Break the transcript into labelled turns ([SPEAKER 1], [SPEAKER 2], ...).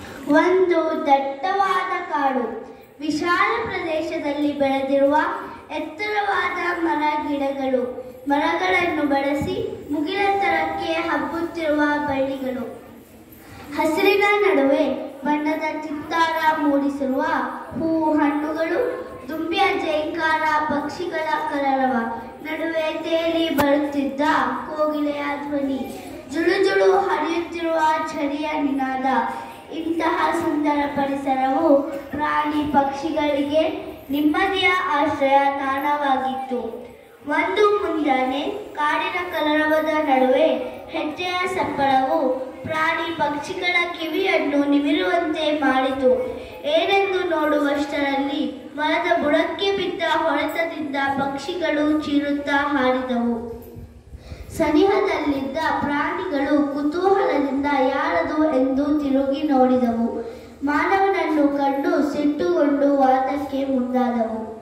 [SPEAKER 1] ಒಂದು ದಟ್ಟವಾದ ಕಾಡು ವಿಶಾಲ ಪ್ರದೇಶದಲ್ಲಿ ಬೆಳೆದಿರುವ ಎತ್ತರವಾದ ಮರ ಗಿಡಗಳು ಮರಗಳನ್ನು ಬಳಸಿ ಮುಗಿಲೆತ್ತರಕ್ಕೆ ಹಬ್ಬುತ್ತಿರುವ ಬಳ್ಳಿಗಳು ಹಸಿರಿನ ನಡುವೆ ಬಣ್ಣದ ಚಿತ್ತಾರ ಮೂಡಿಸಿರುವ ಹೂವು ಹಣ್ಣುಗಳು ದುಂಬಿಯ ಜೈಕಾರ ಪಕ್ಷಿಗಳ ಕಲರವ ನಡುವೆ ತೇಲಿ ಬರುತ್ತಿದ್ದ ಕೋಗಿಲೆಯ ಧ್ವನಿ ಜುಳು ಜುಳು ಹರಿಯುತ್ತಿರುವ ಝರಿಯ ನಿನಾದ ಇಂತಹ ಸುಂದರ ಪರಿಸರವು ಪ್ರಾಣಿ ಪಕ್ಷಿಗಳಿಗೆ ನೆಮ್ಮದಿಯ ಆಶ್ರಯ ತಾಣವಾಗಿತ್ತು ಒಂದು ಮುಂಜಾನೆ ಕಾಡಿನ ಕಲರವದ ನಡುವೆ ಹೆಜ್ಜೆಯ ಸಪ್ಪಳವು ಪ್ರಾಣಿ ಪಕ್ಷಿಗಳ ಕಿವಿಯನ್ನು ನಿಮಿರುವಂತೆ ಮಾಡಿತು ಏನೆಂದು ನೋಡುವಷ್ಟರಲ್ಲಿ ಮರದ ಬುಡಕ್ಕೆ ಬಿದ್ದ ಹೊಡೆತದಿಂದ ಪಕ್ಷಿಗಳು ಚೀರುತ್ತಾ ಹಾರಿದವು ಸನಿಹದಲ್ಲಿದ್ದ ಪ್ರಾಣಿಗಳು ಕುತೂಹಲದಿಂದ ಯಾರದು ಎಂದು ತಿರುಗಿ ನೋಡಿದವು ಮಾನವನನ್ನು ಕಂಡು ಸಿಟ್ಟುಗೊಂಡು ವಾದಕ್ಕೆ ಮುಂದಾದವು